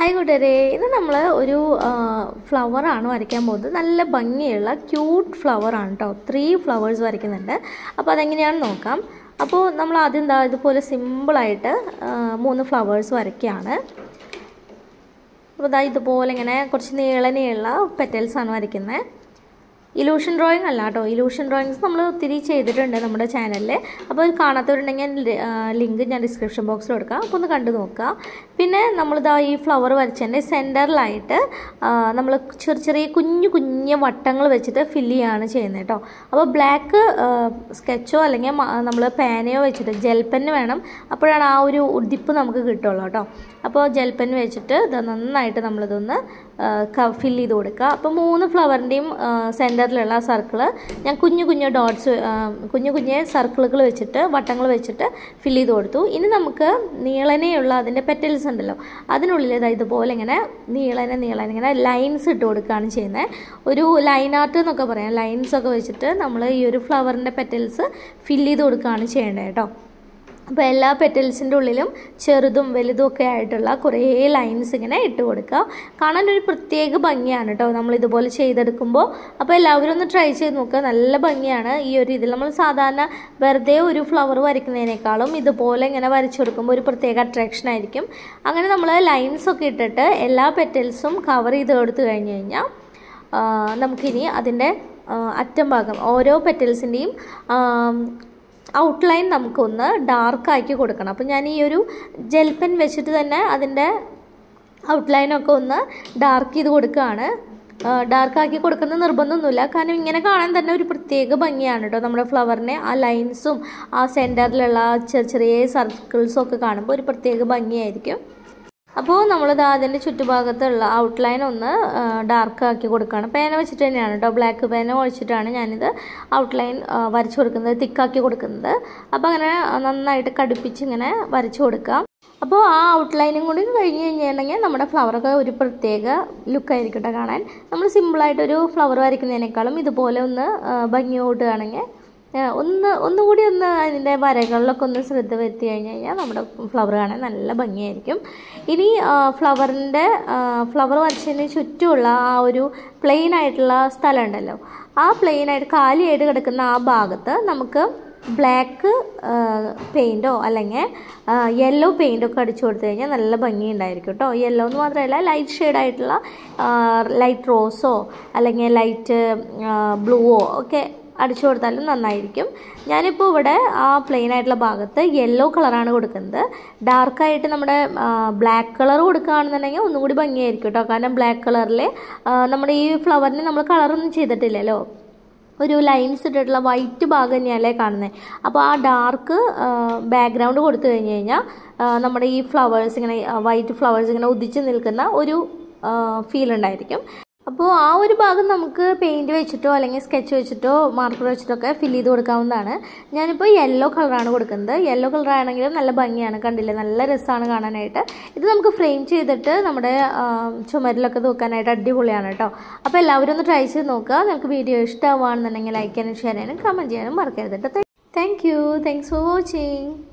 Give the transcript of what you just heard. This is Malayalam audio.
ഹായ് കൂട്ടുകാരെ ഇന്ന് നമ്മൾ ഒരു ഫ്ലവറാണ് വരയ്ക്കാൻ പോകുന്നത് നല്ല ഭംഗിയുള്ള ക്യൂട്ട് ഫ്ലവറാണ് കേട്ടോ ത്രീ ഫ്ലവേഴ്സ് വരയ്ക്കുന്നുണ്ട് അപ്പോൾ അതെങ്ങനെയാണെന്ന് നോക്കാം അപ്പോൾ നമ്മൾ ആദ്യം എന്താ ഇതുപോലെ സിമ്പിളായിട്ട് മൂന്ന് ഫ്ലവേഴ്സ് വരയ്ക്കുകയാണ് അപ്പോൾ ഇതാ ഇതുപോലെ ഇങ്ങനെ കുറച്ച് നീളനെയുള്ള പെറ്റൽസാണ് വരയ്ക്കുന്നത് ഇലൂഷൻ ഡ്രോയിങ് അല്ല കേട്ടോ ഇലൂഷൻ ഡ്രോയിങ്സ് നമ്മൾ ഒത്തിരി ചെയ്തിട്ടുണ്ട് നമ്മുടെ ചാനലിൽ അപ്പോൾ അത് കാണാത്തവരുണ്ടെങ്കിൽ ലിങ്ക് ഞാൻ ഡിസ്ക്രിപ്ഷൻ ബോക്സിൽ കൊടുക്കാം അപ്പോൾ ഒന്ന് കണ്ടു നോക്കുക പിന്നെ നമ്മളിതാ ഈ ഫ്ലവർ വരച്ചതിൻ്റെ സെൻറ്ററിലായിട്ട് നമ്മൾ ചെറിയ ചെറിയ കുഞ്ഞു കുഞ്ഞു വട്ടങ്ങൾ വെച്ചിട്ട് ഫില്ല് ചെയ്യുകയാണ് ചെയ്യുന്നത് കേട്ടോ അപ്പോൾ ബ്ലാക്ക് സ്കെച്ചോ അല്ലെങ്കിൽ നമ്മൾ പേനയോ വെച്ചിട്ട് ജെൽ പെന്ന് വേണം അപ്പോഴാണ് ആ ഒരു ഉദിപ്പ് നമുക്ക് കിട്ടുള്ളൂ കേട്ടോ അപ്പോൾ ജെൽ പെൻ വെച്ചിട്ട് ഇത് നന്നായിട്ട് നമ്മളിതൊന്ന് ഫില്ല് ചെയ്ത് കൊടുക്കുക അപ്പോൾ മൂന്ന് ഫ്ലവറിൻ്റെയും സെൻറ്ററിലുള്ള സർക്കിള് ഞാൻ കുഞ്ഞു കുഞ്ഞു ഡോട്ട്സ് കുഞ്ഞു കുഞ്ഞു സർക്കിളുകൾ വെച്ചിട്ട് വട്ടങ്ങൾ വെച്ചിട്ട് ഫില്ല് ചെയ്ത് കൊടുത്തു ഇനി നമുക്ക് നീളനെയുള്ള അതിൻ്റെ പെറ്റൽസ് ഉണ്ടല്ലോ അതിനുള്ളിൽ ഇതാ ഇതുപോലെ ഇങ്ങനെ നീളനെ നീളനെ ഇങ്ങനെ ലൈൻസ് ഇട്ട് കൊടുക്കുകയാണ് ചെയ്യുന്നത് ഒരു ലൈൻ ആർട്ട് എന്നൊക്കെ പറയാം ലൈൻസ് ഒക്കെ വെച്ചിട്ട് നമ്മൾ ഈ ഒരു ഫ്ലവറിൻ്റെ പെറ്റൽസ് ഫില്ല് ചെയ്ത് കൊടുക്കുകയാണ് ചെയ്യേണ്ടത് കേട്ടോ അപ്പോൾ എല്ലാ പെറ്റൽസിൻ്റെ ഉള്ളിലും ചെറുതും വലുതും ഒക്കെ ആയിട്ടുള്ള കുറേ ലൈൻസ് ഇങ്ങനെ ഇട്ട് കൊടുക്കുക കാണാൻ ഒരു പ്രത്യേക ഭംഗിയാണ് കേട്ടോ നമ്മൾ ഇതുപോലെ ചെയ്തെടുക്കുമ്പോൾ അപ്പോൾ എല്ലാവരും ഒന്ന് ട്രൈ ചെയ്ത് നോക്കുക നല്ല ഭംഗിയാണ് ഈ ഒരു ഇതിൽ നമ്മൾ സാധാരണ വെറുതെ ഒരു ഫ്ലവർ വരയ്ക്കുന്നതിനേക്കാളും ഇതുപോലെ ഇങ്ങനെ വരച്ചു കൊടുക്കുമ്പോൾ ഒരു പ്രത്യേക അട്രാക്ഷൻ ആയിരിക്കും അങ്ങനെ നമ്മൾ ലൈൻസ് ഒക്കെ ഇട്ടിട്ട് എല്ലാ പെറ്റൽസും കവർ ചെയ്ത് കൊടുത്തു കഴിഞ്ഞ് കഴിഞ്ഞാൽ നമുക്കിനി അതിൻ്റെ അറ്റം ഭാഗം ഓരോ പെറ്റൽസിൻ്റെയും ഔട്ട്ലൈൻ നമുക്കൊന്ന് ഡാർക്കാക്കി കൊടുക്കണം അപ്പോൾ ഞാൻ ഈ ഒരു ജെൽ പെൻ വെച്ചിട്ട് തന്നെ അതിൻ്റെ ഔട്ട്ലൈനൊക്കെ ഒന്ന് ഡാർക്ക് ചെയ്ത് കൊടുക്കുകയാണ് ഡാർക്കാക്കി കൊടുക്കുന്ന നിർബന്ധമൊന്നുമില്ല കാരണം ഇങ്ങനെ കാണാൻ തന്നെ ഒരു പ്രത്യേക ഭംഗിയാണ് കേട്ടോ നമ്മുടെ ഫ്ലവറിനെ ആ ലൈൻസും ആ സെൻറ്ററിലുള്ള ചെറിയ ചെറിയ സർക്കിൾസും ഒക്കെ കാണുമ്പോൾ ഒരു പ്രത്യേക ഭംഗിയായിരിക്കും അപ്പോൾ നമ്മളിത് അതിൻ്റെ ചുറ്റുഭാഗത്തുള്ള ഔട്ട്ലൈൻ ഒന്ന് ഡാർക്ക് ആക്കി കൊടുക്കുകയാണ് പേന വെച്ചിട്ട് തന്നെയാണ് കേട്ടോ ബ്ലാക്ക് പേന ഒഴിച്ചിട്ടാണ് ഞാനിത് ഔട്ട്ലൈൻ വരച്ചു കൊടുക്കുന്നത് തിക്കാക്കി കൊടുക്കുന്നത് അപ്പോൾ അങ്ങനെ നന്നായിട്ട് കടുപ്പിച്ച് ഇങ്ങനെ വരച്ചു കൊടുക്കാം അപ്പോൾ ആ ഔട്ട്ലൈനും കൂടി കഴിഞ്ഞ് കഴിഞ്ഞിട്ടുണ്ടെങ്കിൽ നമ്മുടെ ഫ്ലവറൊക്കെ ഒരു പ്രത്യേക ലുക്കായിരിക്കും കേട്ടോ കാണാൻ നമ്മൾ സിമ്പിളായിട്ടൊരു ഫ്ലവർ വരയ്ക്കുന്നതിനേക്കാളും ഇതുപോലെ ഒന്ന് ഭംഗിയോട്ടുകയാണെങ്കിൽ ഒന്ന് ഒന്നുകൂടി ഒന്ന് അതിൻ്റെ വരകളിലൊക്കെ ഒന്ന് ശ്രദ്ധ വരുത്തി കഴിഞ്ഞ് കഴിഞ്ഞാൽ നമ്മുടെ ഫ്ലവർ കാണാൻ നല്ല ഭംഗിയായിരിക്കും ഇനി ഫ്ലവറിൻ്റെ ഫ്ലവർ വരച്ചതിന് ചുറ്റുമുള്ള ആ ഒരു പ്ലെയിൻ ആയിട്ടുള്ള സ്ഥലം ഉണ്ടല്ലോ ആ പ്ലെയിൻ ആയിട്ട് കാലിയായിട്ട് കിടക്കുന്ന ആ ഭാഗത്ത് നമുക്ക് ബ്ലാക്ക് പെയിൻറ്റോ അല്ലെങ്കിൽ യെല്ലോ പെയിൻറ്റൊക്കെ അടിച്ചു കൊടുത്തു കഴിഞ്ഞാൽ നല്ല ഭംഗി ഉണ്ടായിരിക്കും കേട്ടോ യെല്ലോ എന്ന് മാത്രമല്ല ലൈറ്റ് ഷെയ്ഡായിട്ടുള്ള ലൈറ്റ് റോസോ അല്ലെങ്കിൽ ലൈറ്റ് ബ്ലൂവോ ഒക്കെ അടിച്ചു കൊടുത്താലും നന്നായിരിക്കും ഞാനിപ്പോൾ ഇവിടെ ആ പ്ലെയിൻ ആയിട്ടുള്ള ഭാഗത്ത് യെല്ലോ കളറാണ് കൊടുക്കുന്നത് ഡാർക്കായിട്ട് നമ്മുടെ ബ്ലാക്ക് കളർ കൊടുക്കുകയാണെന്നുണ്ടെങ്കിൽ ഒന്നും കൂടി ഭംഗിയായിരിക്കും കേട്ടോ കാരണം ബ്ലാക്ക് കളറിൽ നമ്മുടെ ഈ ഫ്ലവറിന് നമ്മൾ കളറൊന്നും ചെയ്തിട്ടില്ലല്ലോ ഒരു ലൈൻസ് ഇട്ടിട്ടുള്ള വൈറ്റ് ഭാഗം തന്നെയല്ലേ കാണുന്നത് അപ്പോൾ ആ ഡാർക്ക് ബാക്ക്ഗ്രൗണ്ട് കൊടുത്തു കഴിഞ്ഞ് കഴിഞ്ഞാൽ നമ്മുടെ ഈ ഫ്ലവേഴ്സ് ഇങ്ങനെ വൈറ്റ് ഫ്ലവേഴ്സ് ഇങ്ങനെ ഉദിച്ച് നിൽക്കുന്ന ഒരു ഫീൽ ഉണ്ടായിരിക്കും അപ്പോൾ ആ ഒരു ഭാഗം നമുക്ക് പെയിൻറ്റ് വെച്ചിട്ടോ അല്ലെങ്കിൽ സ്കെച്ച് വെച്ചിട്ടോ മാർക്കർ വെച്ചിട്ടോ ഒക്കെ ഫില്ല് ചെയ്ത് കൊടുക്കാവുന്നതാണ് ഞാനിപ്പോൾ യെല്ലോ കളറാണ് കൊടുക്കുന്നത് യെല്ലോ കളർ ആണെങ്കിലും നല്ല ഭംഗിയാണ് കണ്ടില്ലേ നല്ല രസമാണ് കാണാനായിട്ട് ഇത് നമുക്ക് ഫ്രെയിം ചെയ്തിട്ട് നമ്മുടെ ചുമരിലൊക്കെ തൂക്കാനായിട്ട് അടിപൊളിയാണ് കേട്ടോ അപ്പോൾ എല്ലാവരും ഒന്ന് ട്രൈ ചെയ്ത് നോക്കുക നിങ്ങൾക്ക് വീഡിയോ ഇഷ്ടമാവുകയാണെന്നുണ്ടെങ്കിൽ ലൈക്ക് ചെയ്യാനും ഷെയർ ചെയ്യാനും കമൻറ്റ് ചെയ്യാനും മറക്കരുത് കേട്ടോ thank you thanks for watching